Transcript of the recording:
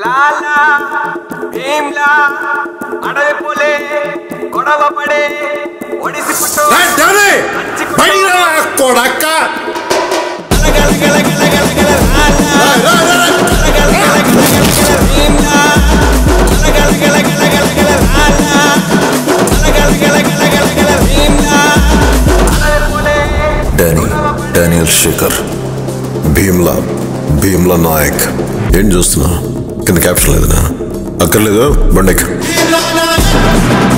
లాలా భీమ్లా అడవి పులే గొడవ పడే ఒడిసి పుట్టు రా, డానీ! బయటికి రా, కొడక్క! రా, రా, రా, రా. డానీ డానియల్ శేఖర్ భీమ్లా భీమ్లా నాయక్ ఏం చూస్తున్నా కింద క్యాప్షన్ లేదనా అక్కర్లేదు బండెక్